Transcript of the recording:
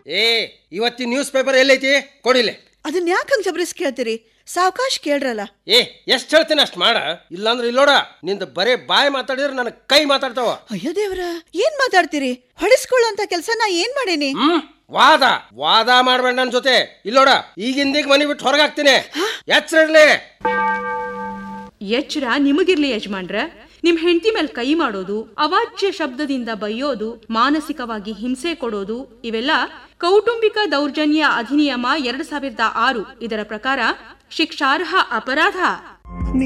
ಏ ಇವತ್ತಿನ news paper ಎಲ್ಲೈತಿ ಕೊಡಿಲೆ ಅದನ್ನ ಯಾಕಂಗ್ ಜಬರಿಸ್ ಕೇಳ್ತೀರಿ ಸಾವಕಾಶ್ ಕೇಳ್ರಲ್ಲ ಏ ಎಷ್ಟು ಹೇಳ್ತೀನಿ ಅಷ್ಟು ಮಾಡ ಇಲ್ಲಾಂದ್ರೆ ಇಲ್ಲೋಡ ನಿಂದ ಬರೇ ಬಾಯಿ ಮಾತಾಡಿದ್ರೆ ನನ್ನ ಕೈ ಮಾತಾಡ್ತಾವ ಅಯ್ಯೋ ದೇವ್ರ ಏನ್ ಮಾತಾಡ್ತೀರಿ ಹೊಡಿಸ್ಕೊಳ್ಳೋಂತ ಕೆಲ್ಸ ನಾ ಏನ್ ಮಾಡೇನಿ ಹ್ಮ್ ವಾದ ವಾದ ಮಾಡ್ಬೇಡ ನನ್ನ ಜೊತೆ ಇಲ್ಲೋಡ ಈಗಿಂದೀಗ ಮನೆ ಬಿಟ್ಟು ಹೊರಗಾಗ್ತೀನಿ ಎಚ್ಚರ ಇರ್ಲಿ ಎಚ್ಚರ ನಿಮಗಿರ್ಲಿ ಯಜಮಾನ್ರ ನಿಮ್ ಹೆಂಡತಿ ಮೇಲೆ ಕೈ ಮಾಡೋದು ಅವಾಚ್ಯ ಶಬ್ದದಿಂದ ಬೈಯೋದು ಮಾನಸಿಕವಾಗಿ ಹಿಂಸೆ ಕೊಡೋದು ಇವೆಲ್ಲ ಕೌಟುಂಬಿಕ ದೌರ್ಜನ್ಯ ಅಧಿನಿಯಮ ಎರಡ್ ಸಾವಿರದ ಆರು ಇದರ ಪ್ರಕಾರ ಶಿಕ್ಷಾರ್ಹ ಅಪರಾಧ